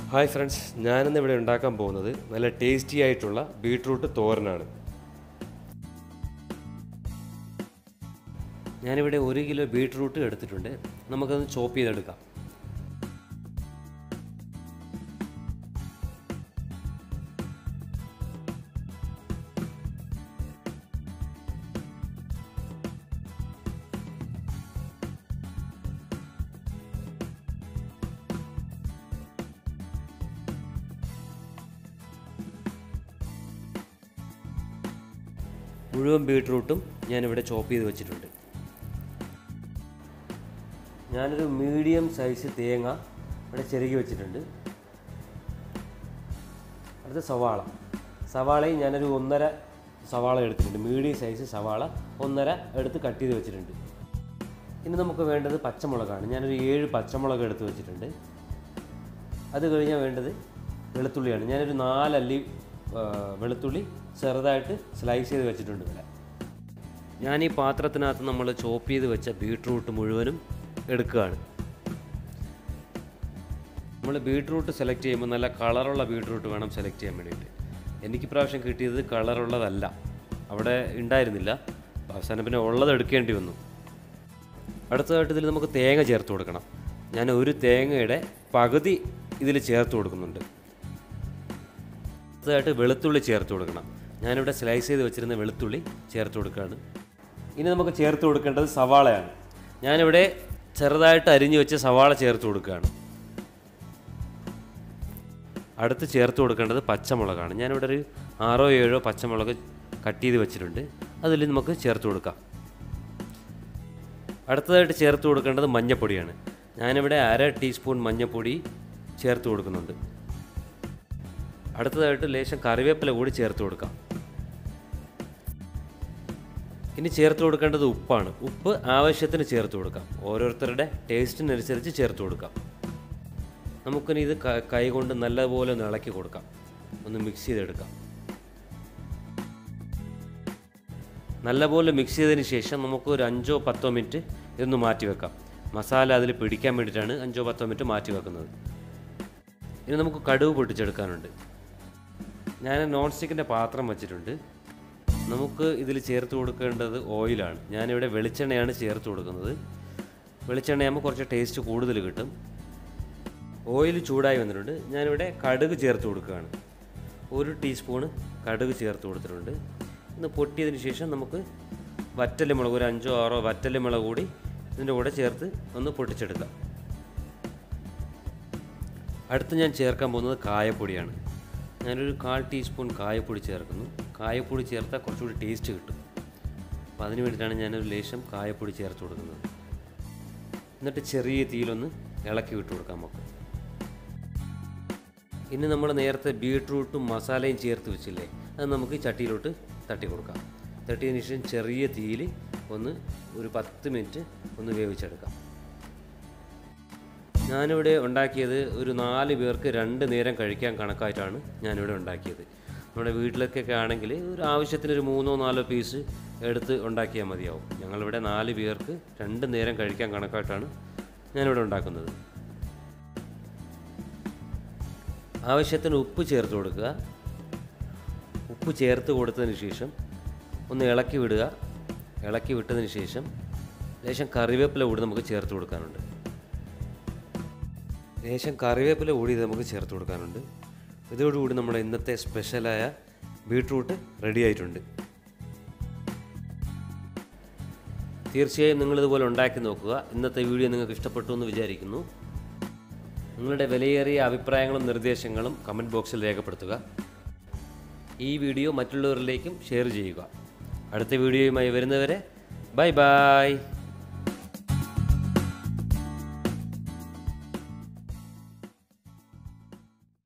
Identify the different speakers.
Speaker 1: hi friends ഞാനിന്ന് ഇവിടെ ഉണ്ടാക്കാൻ പോകുന്നത് നല്ല ടേസ്റ്റി ആയിട്ടുള്ള ബീട്രൂട്ട് തോരനാണ് ഞാനിവിടെ ഒരു കിലോ ബീട്രൂട്ട് എടുത്തിട്ടുണ്ട് നമുക്കത് ചോപ്പ് ചെയ്തെടുക്കാം മുഴുവൻ ബീട്രൂട്ടും ഞാനിവിടെ ചോപ്പ് ചെയ്ത് വെച്ചിട്ടുണ്ട് ഞാനൊരു മീഡിയം സൈസ് തേങ്ങ ഇവിടെ ചെറുകി വെച്ചിട്ടുണ്ട് അടുത്ത സവാള സവാളയും ഞാനൊരു ഒന്നര സവാള എടുത്തിട്ടുണ്ട് മീഡിയം സൈസ് സവാള ഒന്നര എടുത്ത് കട്ട് ചെയ്ത് വെച്ചിട്ടുണ്ട് ഇനി നമുക്ക് വേണ്ടത് പച്ചമുളകാണ് ഞാനൊരു ഏഴ് പച്ചമുളക് എടുത്ത് വെച്ചിട്ടുണ്ട് അത് കഴിഞ്ഞാൽ വേണ്ടത് വെളുത്തുള്ളിയാണ് ഞാനൊരു നാലല്ലി ആ, വെളുത്തുള്ളി ചെറുതായിട്ട് സ്ലൈസ് ചെയ്ത് വെച്ചിട്ടുണ്ട് ഇവിടെ ഞാൻ ഈ പാത്രത്തിനകത്ത് നമ്മൾ ചോപ്പ് ചെയ്ത് വെച്ച ബീട്രൂട്ട് മുഴുവനും എടുക്കുകയാണ് നമ്മൾ ബീട്രൂട്ട് സെലക്ട് ചെയ്യുമ്പോൾ നല്ല കളറുള്ള ബീട്രൂട്ട് വേണം സെലക്ട് ചെയ്യാൻ വേണ്ടിയിട്ട് എനിക്ക് പ്രാവശ്യം കിട്ടിയത് കളറുള്ളതല്ല അവിടെ ഉണ്ടായിരുന്നില്ല അവസാനം പിന്നെ ഉള്ളത് എടുക്കേണ്ടി വന്നു അടുത്തതായിട്ട് ഇതിൽ നമുക്ക് തേങ്ങ ചേർത്ത് കൊടുക്കണം ഞാൻ ഒരു തേങ്ങയുടെ പകുതി ഇതിൽ ചേർത്ത് കൊടുക്കുന്നുണ്ട് അടുത്തതായിട്ട് വെളുത്തുള്ളി ചേർത്ത് കൊടുക്കണം ഞാനിവിടെ സ്ലൈസ് ചെയ്ത് വെച്ചിരുന്ന വെളുത്തുള്ളി ചേർത്ത് കൊടുക്കുകയാണ് ഇനി നമുക്ക് ചേർത്ത് കൊടുക്കേണ്ടത് സവാളയാണ് ഞാനിവിടെ ചെറുതായിട്ട് അരിഞ്ഞു വെച്ച സവാള ചേർത്ത് കൊടുക്കുകയാണ് അടുത്ത് ചേർത്ത് കൊടുക്കേണ്ടത് പച്ചമുളകാണ് ഞാനിവിടെ ഒരു ആറോ ഏഴോ പച്ചമുളക് കട്ട് ചെയ്ത് വെച്ചിട്ടുണ്ട് അതിൽ നമുക്ക് ചേർത്ത് കൊടുക്കാം അടുത്തതായിട്ട് ചേർത്ത് കൊടുക്കേണ്ടത് മഞ്ഞപ്പൊടിയാണ് ഞാനിവിടെ അര ടീസ്പൂൺ മഞ്ഞപ്പൊടി ചേർത്ത് കൊടുക്കുന്നുണ്ട് അടുത്തതായിട്ട് ലേശം കറിവേപ്പില കൂടി ചേർത്ത് കൊടുക്കാം ഇനി ചേർത്ത് കൊടുക്കേണ്ടത് ഉപ്പാണ് ഉപ്പ് ആവശ്യത്തിന് ചേർത്ത് കൊടുക്കാം ഓരോരുത്തരുടെ ടേസ്റ്റിനനുസരിച്ച് ചേർത്ത് കൊടുക്കാം നമുക്കിനി ഇത് ക- കൈ കൊണ്ട് നല്ലപോലെ ഒന്ന് ഇളക്കി കൊടുക്കാം ഒന്ന് മിക്സ് ചെയ്തെടുക്കാം നല്ലപോലെ മിക്സ് ചെയ്തതിന് ശേഷം നമുക്ക് ഒരു അഞ്ചോ പത്തോ മിനിറ്റ് ഇതൊന്ന് മാറ്റി വെക്കാം മസാല അതിൽ പിടിക്കാൻ വേണ്ടിയിട്ടാണ് അഞ്ചോ പത്തോ മിനിറ്റ് മാറ്റി വെക്കുന്നത് ഇനി നമുക്ക് കടുവ് പൊട്ടിച്ചെടുക്കാനുണ്ട് ഞാൻ നോൺ സ്റ്റിക്കിൻ്റെ പാത്രം വെച്ചിട്ടുണ്ട് നമുക്ക് ഇതിൽ ചേർത്ത് കൊടുക്കേണ്ടത് ഓയിലാണ് ഞാനിവിടെ വെളിച്ചെണ്ണയാണ് ചേർത്ത് കൊടുക്കുന്നത് വെളിച്ചെണ്ണയാകുമ്പോൾ കുറച്ച് ടേസ്റ്റ് കൂടുതൽ കിട്ടും ഓയിൽ ചൂടായി വന്നിട്ടുണ്ട് ഞാനിവിടെ കടുക് ചേർത്ത് കൊടുക്കുകയാണ് ഒരു ടീസ്പൂണ് കടുക് ചേർത്ത് കൊടുത്തിട്ടുണ്ട് ഇന്ന് പൊട്ടിയതിന് ശേഷം നമുക്ക് വറ്റല് മുളക് ഒരു അഞ്ചോ ആറോ വറ്റല് മുളക് കൂടി ഇതിൻ്റെ കൂടെ ചേർത്ത് ഒന്ന് പൊട്ടിച്ചെടുക്കാം അടുത്ത് ഞാൻ ചേർക്കാൻ പോകുന്നത് കായപ്പൊടിയാണ് ഞാനൊരു കാൽ ടീസ്പൂൺ കായപ്പൊടി ചേർക്കുന്നു കായപ്പൊടി ചേർത്താൽ കുറച്ചുകൂടി ടേസ്റ്റ് കിട്ടും അപ്പോൾ അതിന് വേണ്ടിയിട്ടാണ് ഞാനൊരു ലേശം കായപ്പൊടി ചേർത്ത് കൊടുക്കുന്നത് എന്നിട്ട് ചെറിയ തീയിലൊന്ന് ഇളക്കി വിട്ട് കൊടുക്കാം നമുക്ക് ഇനി നമ്മൾ നേരത്തെ ബീട്രൂട്ടും മസാലയും ചേർത്ത് വെച്ചില്ലേ അത് നമുക്ക് ഈ ചട്ടിയിലോട്ട് തട്ടി കൊടുക്കാം തട്ടിയതിന് ശേഷം ചെറിയ തീയിൽ ഒന്ന് ഒരു പത്ത് മിനിറ്റ് ഒന്ന് വേവിച്ചെടുക്കാം ഞാനിവിടെ ഉണ്ടാക്കിയത് ഒരു നാല് പേർക്ക് രണ്ട് നേരം കഴിക്കാൻ കണക്കായിട്ടാണ് ഞാനിവിടെ ഉണ്ടാക്കിയത് നമ്മുടെ വീട്ടിലൊക്കെ ആണെങ്കിൽ ഒരു ആവശ്യത്തിന് ഒരു മൂന്നോ നാലോ പീസ് എടുത്ത് ഉണ്ടാക്കിയാൽ മതിയാവും ഞങ്ങളിവിടെ നാല് പേർക്ക് രണ്ട് നേരം കഴിക്കാൻ കണക്കായിട്ടാണ് ഞാനിവിടെ ഉണ്ടാക്കുന്നത് ആവശ്യത്തിന് ഉപ്പ് ചേർത്ത് കൊടുക്കുക ഉപ്പ് ചേർത്ത് കൊടുത്തതിന് ശേഷം ഒന്ന് ഇളക്കി വിടുക ഇളക്കി വിട്ടതിന് ശേഷം ലേശം കറിവേപ്പില കൂടി നമുക്ക് ചേർത്ത് കൊടുക്കാനുണ്ട് ലേശം കറിവേപ്പില കൂടി ഇത് നമുക്ക് ചേർത്ത് കൊടുക്കാനുണ്ട് ഇതോടുകൂടി നമ്മുടെ ഇന്നത്തെ സ്പെഷ്യലായ ബീട്രൂട്ട് റെഡി ആയിട്ടുണ്ട് തീർച്ചയായും നിങ്ങളിതുപോലെ ഉണ്ടാക്കി നോക്കുക ഇന്നത്തെ വീഡിയോ നിങ്ങൾക്ക് ഇഷ്ടപ്പെട്ടു എന്ന് വിചാരിക്കുന്നു നിങ്ങളുടെ വിലയേറിയ അഭിപ്രായങ്ങളും നിർദ്ദേശങ്ങളും കമൻറ്റ് ബോക്സിൽ രേഖപ്പെടുത്തുക ഈ വീഡിയോ മറ്റുള്ളവരിലേക്കും ഷെയർ ചെയ്യുക അടുത്ത വീഡിയോയുമായി വരുന്നവരെ ബൈ ബൈ